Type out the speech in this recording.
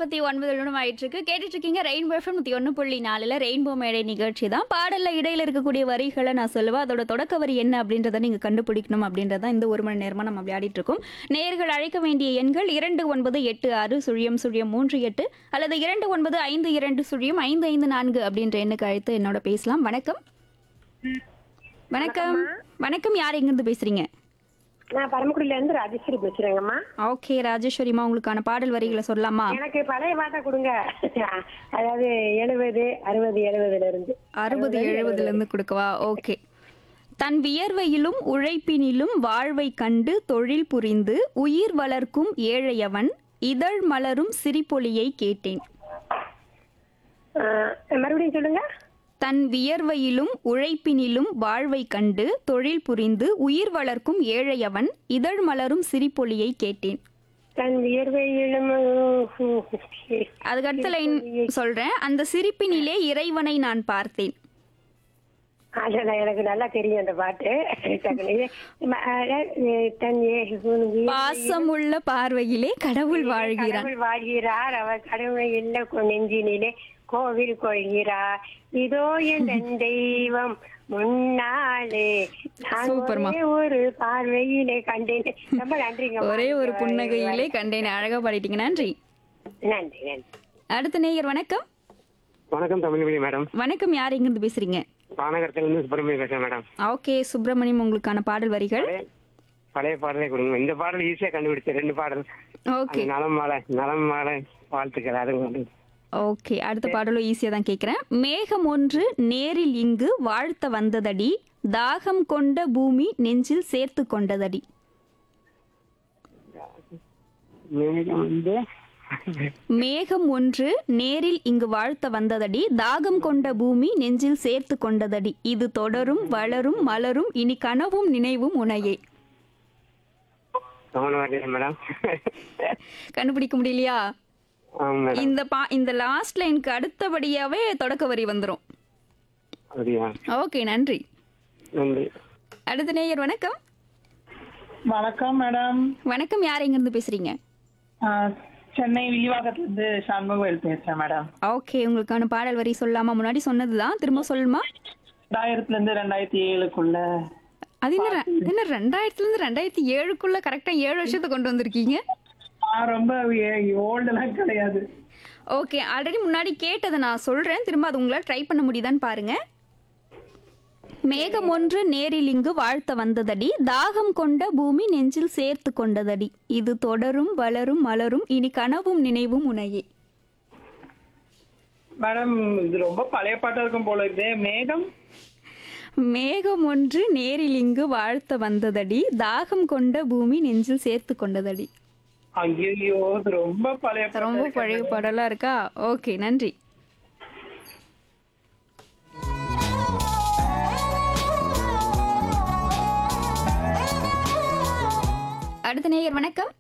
நாற்பத்தி ஒன்பது நிமிடம் ஆயிட்டு இருக்கு கேட்டுட்டு இருக்கீங்க ரெயின்போ எஃப்எம் நூற்றி ஒன்று புள்ளி நாலில் ரெயின்போ மேடை நிகழ்ச்சி தான் பாடல்ல இடையில இருக்கக்கூடிய வரிகளை நான் சொல்லுவேன் அதோட தொடக்க வரி என்ன அப்படின்றத நீங்க கண்டுபிடிக்கணும் அப்படின்றத இந்த ஒரு மணி நேரமா நம்ம விளையாடிட்டு இருக்கோம் நேர்கள் அழைக்க வேண்டிய எண்கள் இரண்டு ஒன்பது எட்டு ஆறு சுழியம் சுழியம் மூன்று எட்டு அல்லது இரண்டு ஒன்பது ஐந்து இரண்டு சுழியம் ஐந்து ஐந்து நான்கு அப்படின்ற எண்ணுக்கு அழைத்து என்னோட பேசலாம் வணக்கம் வணக்கம் வணக்கம் யார் எங்கிருந்து பேசுறீங்க நான் பரமக்குடியில இருந்து ராஜேஸ்வரி பேசுறேங்கம்மா ஓகே ராஜேஸ்வரிமா உங்களுக்கான பாடல் வரிகளை சொல்லலாமா எனக்கு பழைய பாட்டை கொடுங்க அதாவது எழுபது அறுபது எழுபதுல இருந்து அறுபது எழுபதுல இருந்து கொடுக்கவா ஓகே தன் வியர்வையிலும் உழைப்பினிலும் வாழ்வை கண்டு தொழில் புரிந்து உயிர் வளர்க்கும் ஏழையவன் இதழ் மலரும் சிரிப்பொலியை கேட்டேன் ஆஹ், மறுபடியும் சொல்லுங்க தன் வியர்வையிலும் உழைப்பினிலும் வாழ்வை கண்டு தொழில் புரிந்து உயிர் வளர்க்கும் ஏழையவன் இதழ் மலரும் சிரிப்பொலியை கேட்டேன் தன் வியர்வையிலும் அதுக்கு அடுத்த லைன் சொல்றேன் அந்த சிரிப்பினிலே இறைவனை நான் பார்த்தேன் அதான் எனக்கு நல்லா தெரியும் அந்த பாட்டு டக்குனு. ம, அஹ், தன் ஏ- பாசமுள்ள பார்வையிலே கடவுள் வாழ்கிறான் கடவுள் வாழ்கிறார் அவர் கடவுளை இல்ல கொ- நெஞ்சினிலே கோவில் கொள்கிறார் இதோ என் தெய்வம் முன்னாலே நான் சூப்பர்மா. ஒரே ஒரு பார்வையிலே கண்டேன் ரொம்ப நன்றிங்க ஒரே ஒரு புன்னகையிலே கண்டேன் அழகா பாடிட்டீங்க நன்றி நன்றி நன்றி அடுத்த நேயர் வணக்கம் வணக்கம் தமிழ்மொழி மேடம் வணக்கம் யார் எங்கிருந்து பேசுறீங்க பானகரத்துல இருந்து சுப்பிரமணியம் பேசுறேன் மேடம் ஓகே சுப்பிரமணியம் உங்களுக்கான பாடல் வரிகள் பழைய பழைய பாடலே கொடுங்க இந்த பாடல் ஈஸியா கண்டுபிடிச்சேன் ரெண்டு பாடல் ஓகே அது நலம் மாலை நலம் மாலை வாழ்த்துக்கள் அது கொண்டு ஓகே அடுத்த பாடலும் ஈஸியா தான் கேட்கிறேன் மேகம் ஒன்று நேரில் இங்கு வாழ்த்த வந்ததடி தாகம் கொண்ட பூமி நெஞ்சில் சேர்த்து கொண்டதடி மேகம் வந்து மேகம் ஒன்று நேரில் இங்கு வாழ்த்த வந்ததடி தாகம் கொண்ட பூமி நெஞ்சில் சேர்த்து கொண்டதடி இது தொடரும் வளரும் மலரும் இனி கனவும் நினைவும் உனையே கவனம் வரல மேடம் கண்டுபிடிக்க முடியலையா ஆமா மேடம் இந்த பா இந்த லாஸ்ட் லைனுக்கு அடுத்தபடியாவே தொடக்க வரி வந்துரும் அப்படியா ஓகே நன்றி நன்றி அடுத்த நேயர் வணக்கம் வணக்கம் மேடம் வணக்கம் யார் எங்கிருந்து பேசுறீங்க ஆஹ் சென்னை விரிவாக்கத்துல இருந்து சண்முகவேல் பேசுறேன் மேடம் ஓகே உங்களுக்கான பாடல் வரி சொல்லாமா முன்னாடி சொன்னதுதான் திரும்ப சொல்லுமா ரெண்டாயிரத்துல இருந்து ரெண்டாயிரத்தி ஏழுக்குள்ள அது என்ன ரெ- என்ன ரெண்டாயிரத்துல இருந்து ரெண்டாயிரத்தி ஏழுக்குள்ள கரெக்டா ஏழு வருஷத்தை கொண்டு வந்திருக்கீங்க நான் ரொம்ப ஓல்டெல்லாம் கிடையாது ஓகே ஆல்ரெடி முன்னாடி கேட்டதை நான் சொல்றேன் திரும்ப அது உங்களால் ட்ரை பண்ண முடியுதான்னு பாருங்க மேகம் ஒன்று நேரில் இங்கு வாழ்த்த வந்ததடி தாகம் கொண்ட பூமி நெஞ்சில் சேர்த்து கொண்டதடி இது தொடரும் வளரும் மலரும் இனி கனவும் நினைவும் உனையே மேடம் இது ரொம்ப பழைய பாட்டா இருக்கும் போல இருக்கு மேகம் மேகம் ஒன்று நேரில் இங்கு வாழ்த்த வந்ததடி தாகம் கொண்ட பூமி நெஞ்சில் சேர்த்து கொண்டதடி ஐயோ இது ரொம்ப பழைய பாட்டா ரொம்ப இருக்கு. பழைய பாடலா இருக்கா ஓகே நன்றி அடுத்த நேயர் வணக்கம்